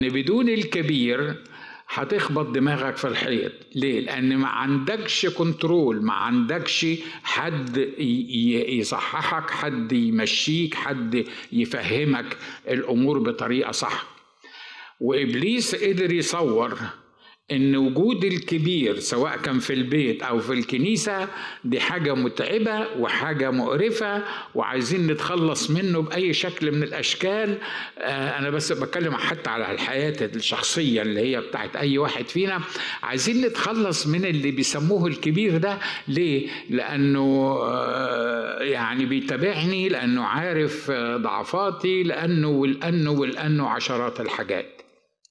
بدون الكبير هتخبط دماغك في الحيط ليه لان ما عندكش كنترول ما عندكش حد ي- ي- يصححك حد يمشيك حد يفهمك الامور بطريقه صح وابليس قدر يصور ان وجود الكبير سواء كان في البيت او في الكنيسه دي حاجه متعبه وحاجه مقرفه وعايزين نتخلص منه باي شكل من الاشكال آه، انا بس بتكلم حتى على الحياه الشخصيه اللي هي بتاعت اي واحد فينا عايزين نتخلص من اللي بيسموه الكبير ده ليه لانه آه، يعني بيتابعني لانه عارف آه، ضعفاتي لانه ولانه ولانه عشرات الحاجات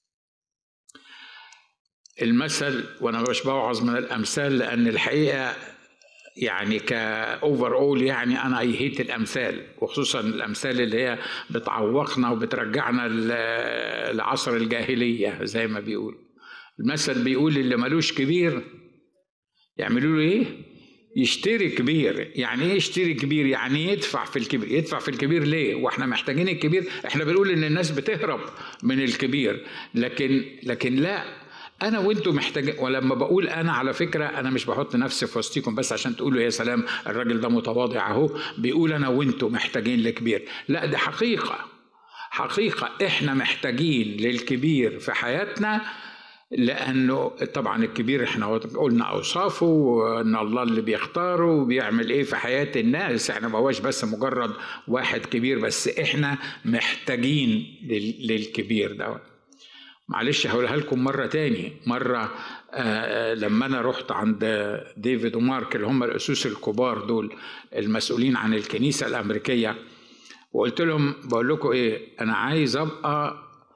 المثل وانا مش بوعظ من الامثال لان الحقيقه يعني كاوفر اول يعني انا اي هيت الامثال وخصوصا الامثال اللي هي بتعوقنا وبترجعنا ل- لعصر الجاهليه زي ما بيقول المثل بيقول اللي ملوش كبير يعملوا له ايه يشتري كبير يعني ايه يشتري كبير يعني يدفع في الكبير يدفع في الكبير ليه واحنا محتاجين الكبير احنا بنقول ان الناس بتهرب من الكبير لكن لكن لا انا وانتم محتاجين ولما بقول انا على فكره انا مش بحط نفسي في وسطيكم بس عشان تقولوا يا سلام الراجل ده متواضع اهو بيقول انا وانتم محتاجين لكبير لا ده حقيقه حقيقه احنا محتاجين للكبير في حياتنا لانه طبعا الكبير احنا قلنا اوصافه وان الله اللي بيختاره وبيعمل ايه في حياه الناس احنا ما هوش بس مجرد واحد كبير بس احنا محتاجين لل- للكبير ده معلش هقولها لكم مرة تاني مرة آه لما أنا رحت عند ديفيد ومارك اللي هم الأسوس الكبار دول المسؤولين عن الكنيسة الأمريكية وقلت لهم بقول لكم إيه أنا عايز أبقى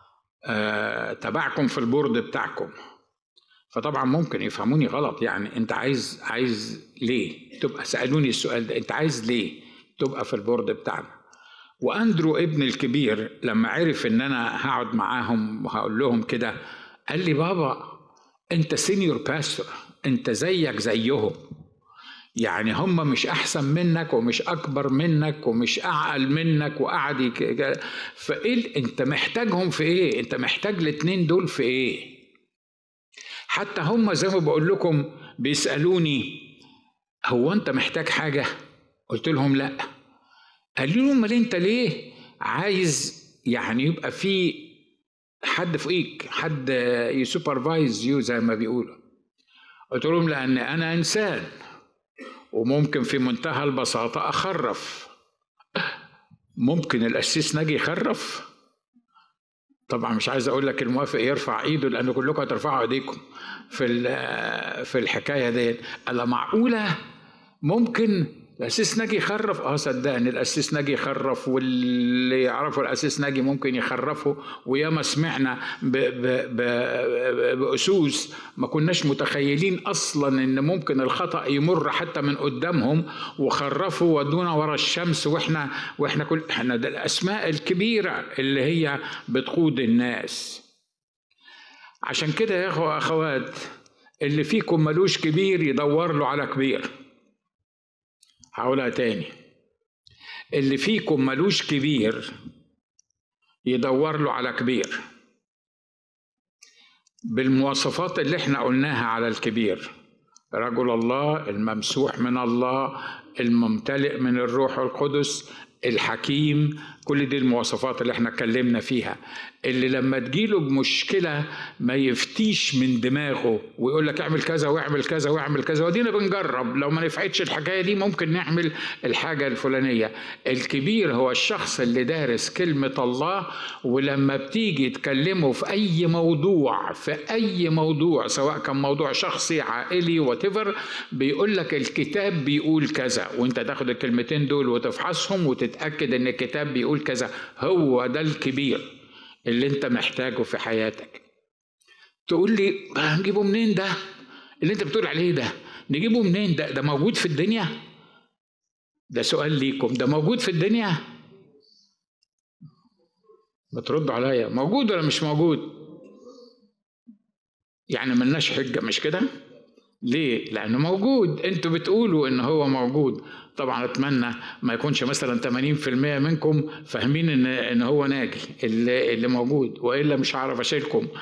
آه تبعكم في البورد بتاعكم فطبعا ممكن يفهموني غلط يعني انت عايز عايز ليه تبقى سالوني السؤال ده انت عايز ليه تبقى في البورد بتاعنا واندرو ابن الكبير لما عرف ان انا هقعد معاهم وهقول لهم كده قال لي بابا انت سينيور باستور انت زيك زيهم يعني هم مش احسن منك ومش اكبر منك ومش اعقل منك وقعد يك- فايه ال- انت محتاجهم في ايه انت محتاج الاتنين دول في ايه حتى هم زي ما بقول لكم بيسالوني هو انت محتاج حاجه قلت لهم لا قالوا لي امال انت ليه عايز يعني يبقى في حد فوقيك حد يسوبرفايز يو زي ما بيقولوا قلت لهم لان انا انسان وممكن في منتهى البساطه اخرف ممكن القسيس ناجي يخرف طبعا مش عايز اقول لك الموافق يرفع ايده لان كلكم هترفعوا ايديكم في ال- في الحكايه ديت الا معقوله ممكن الاسيس ناجي يخرف اه صدقني الاسيس ناجي يخرف واللي يعرفوا الاسيس ناجي ممكن يخرفوا وياما سمعنا ب ب ب باسوس ما كناش متخيلين اصلا ان ممكن الخطا يمر حتى من قدامهم وخرفوا ودونا ورا الشمس واحنا واحنا كل احنا ده الاسماء الكبيره اللي هي بتقود الناس عشان كده يا اخوة اخوات اللي فيكم ملوش كبير يدور له على كبير هقولها تاني اللي فيكم ملوش كبير يدور له على كبير بالمواصفات اللي احنا قلناها على الكبير رجل الله الممسوح من الله الممتلئ من الروح القدس الحكيم كل دي المواصفات اللي احنا اتكلمنا فيها اللي لما تجيله بمشكلة ما يفتيش من دماغه ويقول لك اعمل كذا واعمل كذا واعمل كذا ودينا بنجرب لو ما نفعتش الحكاية دي ممكن نعمل الحاجة الفلانية الكبير هو الشخص اللي دارس كلمة الله ولما بتيجي تكلمه في أي موضوع في أي موضوع سواء كان موضوع شخصي عائلي وتفر بيقول لك الكتاب بيقول كذا وانت تاخد الكلمتين دول وتفحصهم وتتأكد ان الكتاب بيقول كذا هو ده الكبير اللي انت محتاجه في حياتك تقول لي هنجيبه منين ده اللي انت بتقول عليه ده نجيبه منين ده ده موجود في الدنيا ده سؤال ليكم ده موجود في الدنيا بتردوا عليا موجود ولا مش موجود يعني ملناش حجه مش كده ليه؟ لأنه موجود، أنتوا بتقولوا إن هو موجود، طبعا أتمنى ما يكونش مثلا 80% منكم فاهمين إن إن هو ناجي اللي, اللي موجود وإلا مش هعرف أشيلكم